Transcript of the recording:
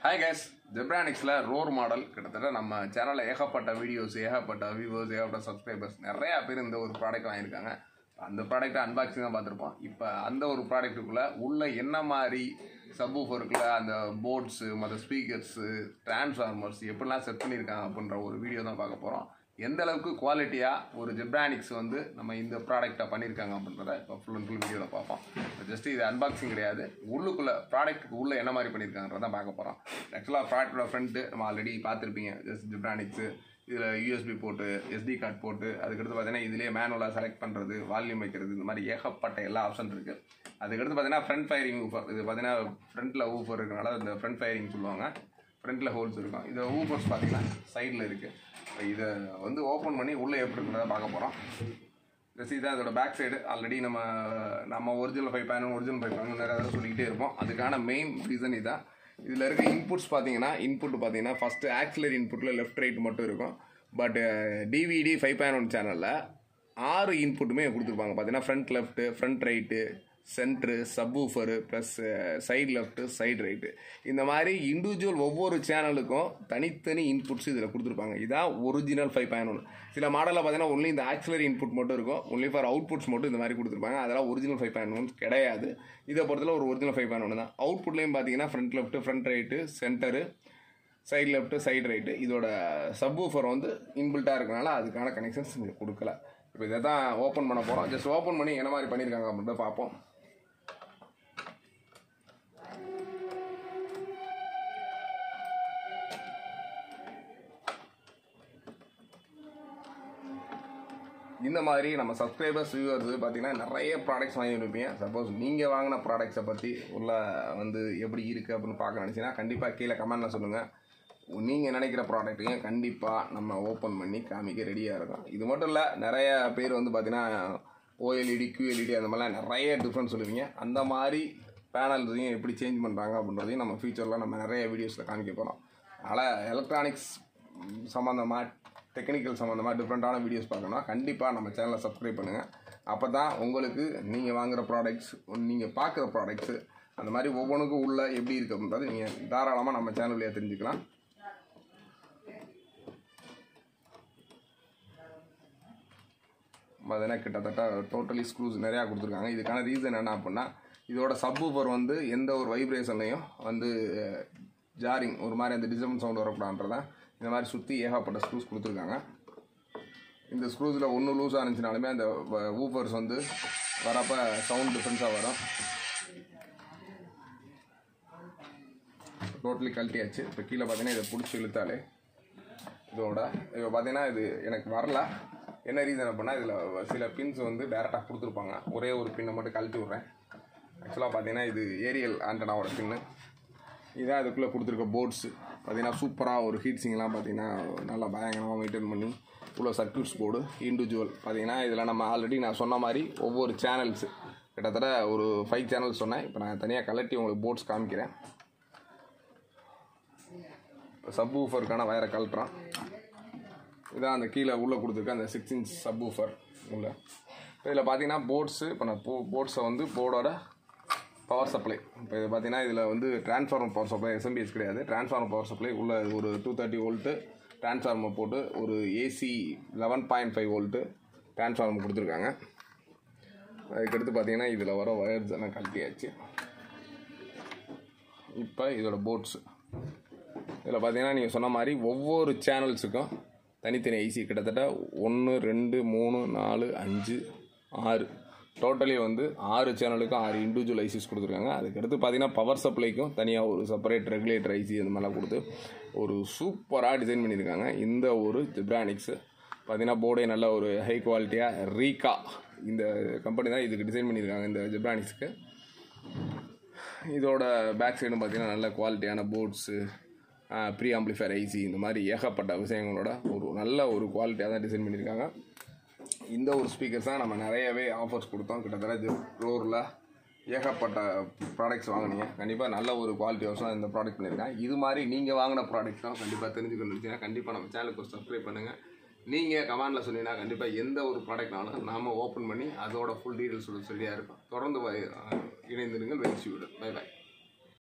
hi guys ஜெப்ரானிக்ஸில் roar model கிட்டத்தட்ட நம்ம சேனலில் ஏகப்பட்ட வீடியோஸ் ஏகப்பட்ட வியூவர்ஸ் ஏகப்பட்ட சப்ஸ்கிரைபர்ஸ் நிறையா பேர் இந்த ஒரு ப்ராடக்ட் வாங்கியிருக்காங்க அந்த ப்ராடக்ட்டை அன்பாக்சிங் தான் பார்த்துருப்போம் இப்போ அந்த ஒரு ப்ராடக்ட்டுக்குள்ளே உள்ள என்ன மாதிரி சப்வூஃபருக்குள்ள அந்த போர்ட்ஸு மற்ற ஸ்பீக்கர்ஸு டிரான்ஸ்ஃபார்மர்ஸ் எப்படிலாம் செட் பண்ணியிருக்காங்க அப்படின்ற ஒரு வீடியோ தான் பார்க்க போகிறோம் எந்த அளவுக்கு குவாலிட்டியாக ஒரு ஜெப்ரானிக்ஸ் வந்து நம்ம இந்த ப்ராடக்ட்டை பண்ணியிருக்காங்க அப்படின்றத இப்போ ஃபுல் அண்ட் ஃபுல் வீடியோவில் பார்ப்போம் ஜஸ்ட் இது அன்பாக்சிங் கிடையாது உள்ளுக்குள்ளே ப்ராடக்ட்டுக்கு உள்ளே என்ன மாதிரி பண்ணியிருக்காங்கன்றத பார்க்க போகிறோம் ஆக்சுவலாக ப்ராடக்ட்டோட ஃப்ரண்ட்டு நம்ம ஆல்ரெடி பார்த்துருப்பீங்க ஜஸ்ட் ஜெப்ரானிக்ஸு இதில் யூஎஸ்பி போட்டு எஸ்டி கார்டு போட்டு அதுக்கடுத்து பார்த்தீங்கன்னா இதுலேயே மேனுவலாக செலக்ட் பண்ணுறது வால்யூம் வைக்கிறது இந்த மாதிரி ஏகப்பட்ட எல்லா ஆப்ஷன் இருக்குது அதுக்கடுத்து பார்த்தீங்கன்னா ஃப்ரண்ட் ஃபயரிங் ஊஃபர் இது பார்த்தீங்கன்னா ஃப்ரண்ட்டில் ஊஃபர் இருக்கனால இந்த ஃப்ரண்ட் ஃபயரிங் சொல்லுவாங்க ஃப்ரண்ட்டில் ஹோல்ஸ் இருக்கும் இது ஊஃபர்ஸ் பார்த்தீங்கன்னா சைடில் இருக்குது இதை வந்து ஓப்பன் பண்ணி உள்ளே எப்படி இருக்கிறத பார்க்க போகிறோம் ஜஸ்ட் இதான் இதோட பேக் சைடு ஆல்ரெடி நம்ம நம்ம original five panel original five panel நிறைய தடவை சொல்லிக்கிட்டே இருப்போம் அதுக்கான மெயின் ரீசன் இதான் இதில் இருக்க இன்புட்ஸ் பார்த்தீங்கன்னா இன்புட் பார்த்தீங்கன்னா ஃபஸ்ட்டு ஆக்சிலரி இன்புட்டில் லெஃப்ட் ரைட் மட்டும் இருக்கும் but DVD five pan one சேனலில் ஆறு இன்புட்டுமே கொடுத்துருப்பாங்க பார்த்தீங்கன்னா front left front right centre subwoofer plus side left side right இந்த மாதிரி இண்டிவிஜுவல் ஒவ்வொரு சேனலுக்கும் தனித்தனி இன்புட்ஸ் இதில் கொடுத்துருப்பாங்க இதான் ஒரிஜினல் ஃபைவ் பாயிண்ட் ஒன் சில மாடலில் பார்த்தீங்கன்னா ஒன்லி இந்த ஆக்சிலரி இன்புட் மட்டும் இருக்கும் ஒன்லி ஃபார் அவுட்புட்ஸ் மட்டும் இந்த மாதிரி கொடுத்துருப்பாங்க அதெல்லாம் ஒரிஜினல் ஃபைவ் பாயிண்ட் ஒன் கிடையாது இதை பொறுத்தல ஒரு ஒரிஜினல் ஃபைவ் பாயிண்ட் ஒன் தான் அவுட்புட்லேயும் பார்த்தீங்கன்னா front left front right center side left side right இதோட சப்வூஃபர் வந்து இன்பில்ட்டாக இருக்கனால அதுக்கான கனெக்ஷன்ஸ் இங்கே கொடுக்கல இப்போ இதை தான் ஓப்பன் பண்ண போகிறோம் ஜஸ்ட் ஓப்பன் பண்ணி என்ன மாதிரி பண்ணியிருக்காங்க அப்படின்றத பார்ப்போம் இந்த மாதிரி நம்ம சப்ஸ்கிரைபர்ஸ் வியூவர்ஸ் பார்த்தீங்கன்னா நிறைய ப்ராடக்ட்ஸ் வாங்கி இருப்பீங்க சப்போஸ் நீங்கள் வாங்கின ப்ராடக்ட்ஸை பற்றி உள்ள வந்து எப்படி இருக்குது அப்படின்னு பார்க்க நினச்சிங்கன்னா கண்டிப்பாக கீழே கமெண்ட்டில் சொல்லுங்கள் நீங்கள் நினைக்கிற ப்ராடக்ட்டையும் கண்டிப்பாக நம்ம ஓப்பன் பண்ணி காமிக்க ரெடியாக இருக்கும் இது மட்டும் இல்லை நிறைய பேர் வந்து பார்த்தீங்கன்னா ஓஎல்இடி QLED அந்த மாதிரிலாம் நிறைய டிஃப்ரென்ஸ் சொல்லுவீங்க அந்த மாதிரி பேனல்ஸையும் எப்படி சேஞ்ச் பண்ணுறாங்க அப்படின்றதையும் நம்ம ஃபியூச்சரில் நம்ம நிறைய வீடியோஸில் காமிக்க போகிறோம் அதனால் எலக்ட்ரானிக்ஸ் சம்மந்தமாக டெக்னிக்கல் சம்மந்தமாக டிஃப்ரெண்ட்டான வீடியோஸ் பார்க்கணும்னா கண்டிப்பாக நம்ம சேனலை சப்ஸ்கிரைப் பண்ணுங்கள் அப்போ தான் உங்களுக்கு நீங்கள் வாங்குகிற ப்ராடக்ட்ஸ் நீங்கள் பார்க்குற ப்ராடக்ட்ஸு அந்த மாதிரி ஒவ்வொன்றுக்கும் உள்ள எப்படி இருக்கு அப்படின்றது நீங்கள் தாராளமாக நம்ம சேனல்லையே தெரிஞ்சுக்கலாம் பார்த்தீங்கன்னா கிட்டத்தட்ட டோட்டலி ஸ்க்ரூஸ் நிறையா கொடுத்துருக்காங்க இதுக்கான ரீசன் என்ன அப்படின்னா இதோட சப்வூஃபர் வந்து எந்த ஒரு வைப்ரேஷன்லையும் வந்து ஜாரிங் ஒரு மாதிரி அந்த டிஸ்டர்பன்ஸ் சவுண்ட் வரக்கூடாதுன்றதான் இந்த மாதிரி சுற்றி ஏகப்பட்ட ஸ்க்ரூஸ் கொடுத்துருக்காங்க இந்த ஸ்க்ரூஸில் ஒன்று லூஸாக இருந்துச்சுனாலுமே அந்த ஊஃபர்ஸ் வந்து வரப்போ சவுண்ட் டிஃப்ரென்ஸாக வரும் டோட்டலி கழட்டியாச்சு இப்போ கீழே பார்த்தீங்கன்னா இதை பிடிச்சி இழுத்தாலே இதோட இப்போ பார்த்தீங்கன்னா இது எனக்கு வரல என்ன ரீசன் அப்படின்னா இதில் சில பின்ஸ் வந்து டேரெக்டாக கொடுத்துருப்பாங்க ஒரே ஒரு பின்னை மட்டும் கழட்டி விட்றேன் ஆக்சுவலாக பார்த்தீங்கன்னா இது ஏரியல் ஆண்டனாவோட பின்னு இதான் இதுக்குள்ளே கொடுத்துருக்க போர்ட்ஸு பார்த்தீங்கன்னா சூப்பராக ஒரு ஹீட் சிங்லாம் பார்த்தீங்கன்னா நல்லா பயங்கரமாக மெயின்டைன் பண்ணி உள்ள சர்க்யூட்ஸ் போர்டு இண்டிவிஜுவல் பார்த்தீங்கன்னா இதில் நம்ம ஆல்ரெடி நான் சொன்ன மாதிரி ஒவ்வொரு சேனல்ஸு கிட்டத்தட்ட ஒரு ஃபைவ் சேனல்ஸ் சொன்னேன் இப்போ நான் தனியாக கலட்டி உங்களுக்கு போர்ட்ஸ் காமிக்கிறேன் சப் ஊஃபருக்கான வயரை கழட்டுறான் இதான் அந்த கீழே உள்ளே கொடுத்துருக்க அந்த சிக்ஸ் இன்ச் சப் ஊஃபர் உள்ள இதில் பார்த்தீங்கன்னா போர்ட்ஸு இப்போ நான் போ போர்ட்ஸை வந்து போர்டோட பவர் சப்ளை இப்போ இது பார்த்தீங்கன்னா இதில் வந்து டிரான்ஸ்ஃபார்மர் பவர் சப்ளை எஸ்எம்பிஎஸ் கிடையாது டிரான்ஸ்ஃபார்மர் பவர் சப்ளை உள்ள ஒரு டூ தேர்ட்டி வோல்ட்டு டிரான்ஸ்ஃபார்மர் போட்டு ஒரு AC eleven point five volt transformer கொடுத்துருக்காங்க அதுக்கடுத்து பார்த்தீங்கன்னா இதில் வர ஒயர்ஸ் எல்லாம் கழட்டியாச்சு இப்போ இதோட போர்ட்ஸு இதில் பார்த்தீங்கன்னா நீங்கள் சொன்ன மாதிரி ஒவ்வொரு சேனல்ஸுக்கும் தனித்தனி ஐசி கிட்டத்தட்ட ஒன்று ரெண்டு மூணு நாலு அஞ்சு ஆறு டோட்டலி வந்து ஆறு சேனலுக்கும் ஆறு இண்டிவிஜுவல் ஐசிஸ் கொடுத்துருக்காங்க அதுக்கடுத்து பார்த்தீங்கன்னா பவர் சப்ளைக்கும் தனியாக ஒரு செப்பரேட் ரெகுலேட்டர் ஐசி அந்த மாதிரிலாம் கொடுத்து ஒரு சூப்பராக டிசைன் பண்ணியிருக்காங்க இந்த ஒரு ஜிப்ரானிக்ஸு பார்த்தீங்கன்னா போர்டே நல்ல ஒரு ஹை குவாலிட்டியாக ரீகா இந்த கம்பெனி தான் இதுக்கு டிசைன் பண்ணியிருக்காங்க இந்த ஜிப்ரானிக்ஸுக்கு இதோட பேக் சைடும் பார்த்தீங்கன்னா நல்ல குவாலிட்டியான போர்ட்ஸு ப்ரீ ஆம்பிளிஃபயர் ஐசி இந்த மாதிரி ஏகப்பட்ட விஷயங்களோட ஒரு நல்ல ஒரு குவாலிட்டியாக தான் டிசைன் பண்ணியிருக்காங்க இந்த ஒரு ஸ்பீக்கர்ஸ் தான் நம்ம நிறையவே ஆஃபர்ஸ் கொடுத்தோம் கிட்டத்தட்ட ஃப்ளோரில் ஏகப்பட்ட ப்ராடக்ட்ஸ் வாங்கினீங்க கண்டிப்பாக நல்ல ஒரு குவாலிட்டி தான் இந்த ப்ராடக்ட் பண்ணியிருக்கேன் இது மாதிரி நீங்கள் வாங்கின ப்ராடக்ட்டும் கண்டிப்பாக தெரிஞ்சுக்கணும் இருந்துச்சுன்னா கண்டிப்பாக நம்ம சேனலுக்கு ஒரு சப்ஸ்கிரைப் பண்ணுங்கள் நீங்கள் கமெண்டில் சொன்னீங்கன்னா கண்டிப்பாக எந்த ஒரு ப்ராடக்ட்னாலும் நாம் ஓப்பன் பண்ணி அதோட ஃபுல் டீட்டெயில்ஸ் சொல்லியாக இருக்கும் தொடர்ந்து வ- இணைந்திருங்கள் வெயிட் பை பை